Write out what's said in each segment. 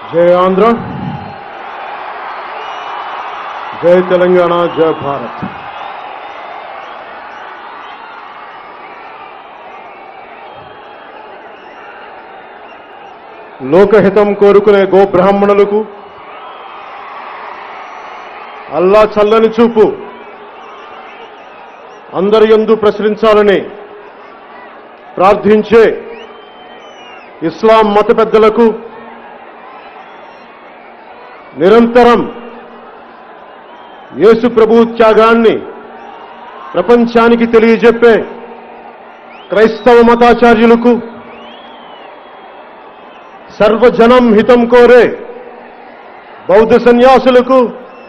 జై ఆంధ్ర జై తెలంగాణ జై భారత్ లోకహితం కోరుకునే గో బ్రాహ్మణులకు అల్లా చల్లని చూపు అందరి యందు ప్రసరించాలని ప్రార్థించే ఇస్లాం మత పెద్దలకు నిరంతరం యేసు ప్రభు త్యాగాన్ని ప్రపంచానికి తెలియజెప్పే క్రైస్తవ మతాచార్యులకు సర్వజనం హితం కోరే బౌద్ధ సన్యాసులకు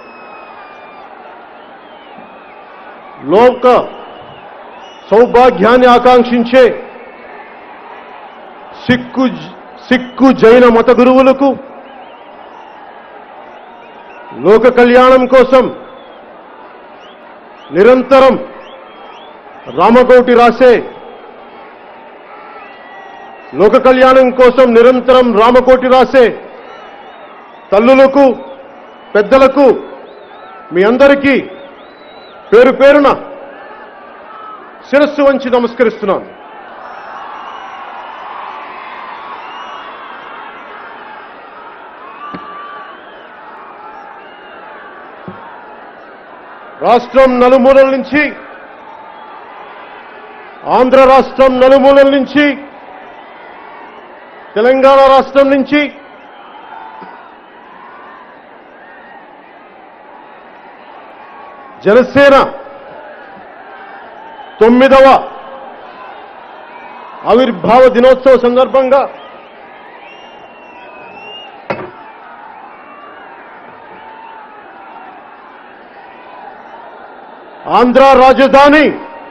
లోక సౌభాగ్యాన్ని ఆకాంక్షించే సిక్కు సిక్కు జైన మత గురువులకు లోక కళ్యాణం కోసం నిరంతరం రామకోటి రాసే లోక కళ్యాణం కోసం నిరంతరం రామకోటి రాసే తల్లులకు పెద్దలకు మీ అందరికీ పేరు పేరున శిరస్సు వంచి నమస్కరిస్తున్నాను రాష్ట్రం నలుమూలల నుంచి ఆంధ్ర రాష్ట్రం నలుమూలల నుంచి తెలంగాణ రాష్ట్రం నుంచి జనసేన తొమ్మిదవ ఆవిర్భావ దినోత్సవ సందర్భంగా ఆంధ్ర రాజధాని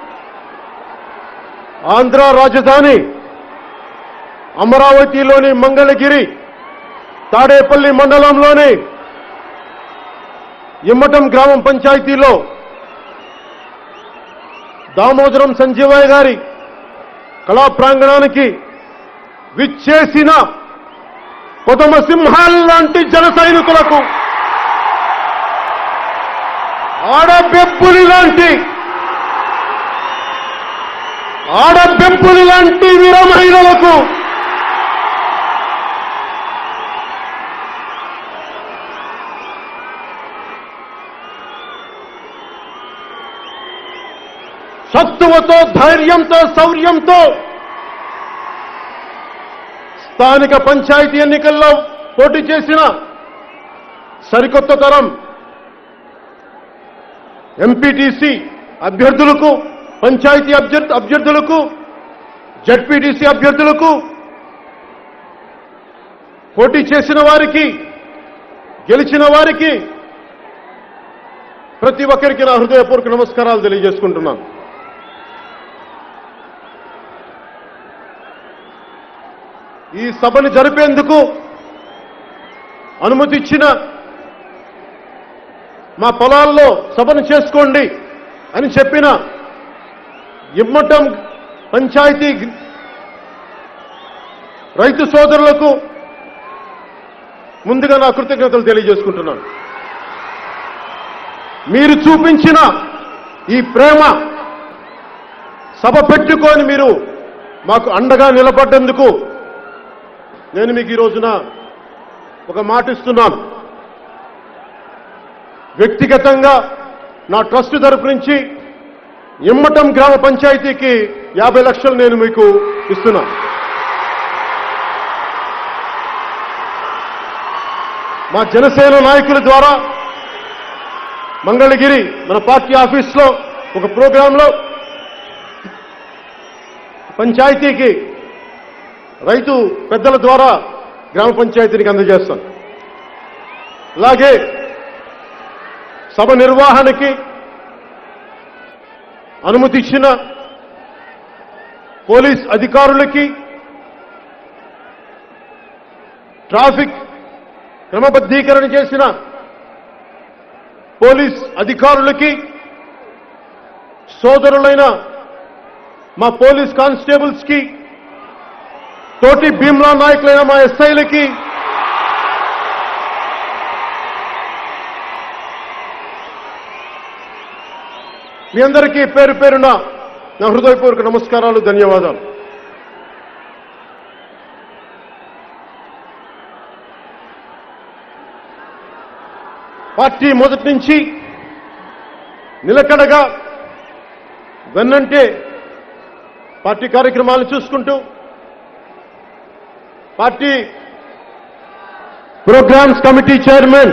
ఆంధ్ర రాజధాని అమరావతిలోని మంగళగిరి తాడేపల్లి మండలంలోని ఇమ్మటం గ్రామం పంచాయతీలో దామోదరం సంజీవయ్య గారి కళా ప్రాంగణానికి విచ్చేసిన కొదమ సింహాల్లాంటి జన సైనికులకు ఆడబెప్పులి లాంటి ఆడబెప్పులి లాంటి వీర మహిళలకు సత్తువతో ధైర్యంతో శౌర్యంతో స్థానిక పంచాయతీ ఎన్నికల్లో పోటీ చేసిన సరికొత్త తరం ఎంపీటీసీ అభ్యర్థులకు పంచాయతీ అభ్యర్థి అభ్యర్థులకు జడ్పీటీసీ అభ్యర్థులకు పోటీ చేసిన వారికి గెలిచిన వారికి ప్రతి ఒక్కరికి నా హృదయపూర్వక నమస్కారాలు తెలియజేసుకుంటున్నాను ఈ సభను జరిపేందుకు అనుమతి ఇచ్చిన మా పొలాల్లో సభను చేసుకోండి అని చెప్పిన ఇమ్మటం పంచాయతీ రైతు సోదరులకు ముందుగా నా కృతజ్ఞతలు తెలియజేసుకుంటున్నాను మీరు చూపించిన ఈ ప్రేమ సభ పెట్టుకొని మీరు మాకు అండగా నిలబడ్డందుకు నేను మీకు ఈ రోజున ఒక మాట ఇస్తున్నాను వ్యక్తిగతంగా నా ట్రస్ట్ తరపు నుంచి ఇమ్మటం గ్రామ పంచాయతీకి యాభై లక్షలు నేను మీకు ఇస్తున్నా మా జనసేన నాయకుల ద్వారా మంగళగిరి మన పార్టీ ఆఫీస్లో ఒక ప్రోగ్రాంలో పంచాయతీకి రైతు పెద్దల ద్వారా గ్రామ పంచాయతీనికి అందజేస్తాను అలాగే సభ నిర్వహణకి అనుమతి ఇచ్చిన పోలీస్ అధికారులకి ట్రాఫిక్ క్రమబద్ధీకరణ చేసిన పోలీస్ అధికారులకి సోదరులైన మా పోలీస్ కానిస్టేబుల్స్ కి తోటి భీమ్లా నాయకులైన మా ఎస్ఐలకి మీ అందరికీ పేరు పేరున నా హృదయపూర్వక నమస్కారాలు ధన్యవాదాలు పార్టీ మొదటి నుంచి నిలకడగా వెన్నంటే పార్టీ కార్యక్రమాలు చూసుకుంటూ party programmes committee chairman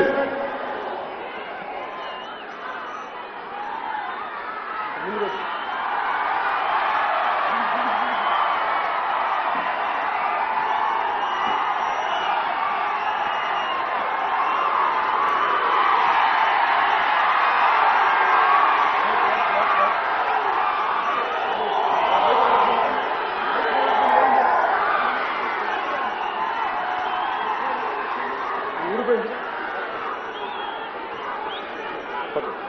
okay